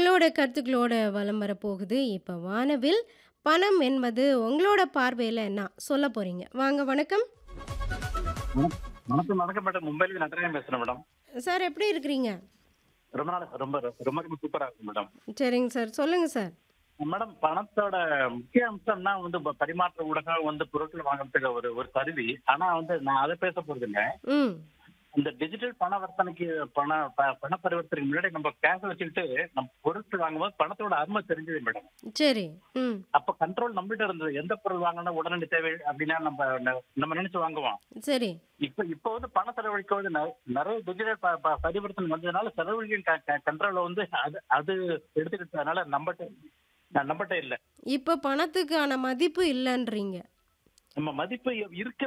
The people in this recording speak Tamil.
உங்களோட கருத்துக்களோட வலம் வரப்போகுது. இப்ப வானவில், பணம் என்பது உங்களோட பார்வையில என்ன? சொல்லப் போறீங்க. வாங்க வணக்கம். வணக் வணக்கம் வணக்கம் மேடம். மும்பைல நடராஜன் பேசுறேன் மேடம். சார் எப்படி இருக்கிறீங்க? ரொம்ப நாள் ரொம்ப ரொம்ப ரொம்ப சூப்பரா இருக்கு மேடம். சரிங்க சார். சொல்லுங்க சார். மேடம் பணத்தோட முக்கிய அம்சம்னா வந்து ப பரிமாற்ற ஊடகம் வந்து பொருட்கள் வாங்குறதுக்கு ஒரு ஒரு கருவி. ஆனா வந்து நான் அத பேச போறதில்ல. ம். இந்த டிஜிட்டல் பண வர்த்தனைக்கு பண ப பண பரிவர்த்தனைக்கு முன்னாடி நம்ம கேஷ் வச்சுக்கிட்டு நம்ம பொருட்கள் வாங்கும்போது பணத்தோட அருமை தெரிஞ்சது மேடம். சரி. ம். அப்ப கண்ட்ரோல் நம்மகிட்ட இருந்தது. எந்த பொருள் வாங்கணும் உடனடி தேவை அப்படின்னா நம்ம நம்ம நினைச்சு வாங்குவோம். சரி. இப்ப இப்ப வந்து பண செலவழிக்க வந்து நெ- நிறைய டிஜிட்டல் ப- ப- பரிவர்த்தனை வந்ததுனால செலவழிக்கும் கண்ட்ரோல வந்து அது அது எடுத்துக்கிட்டதுனால நம்மகிட்ட நம்மகிட்ட இல்ல இப்ப பணத்துக்கான மதிப்பு இல்லன்றீங்க. நம்ம மதிப்பு இருக்கு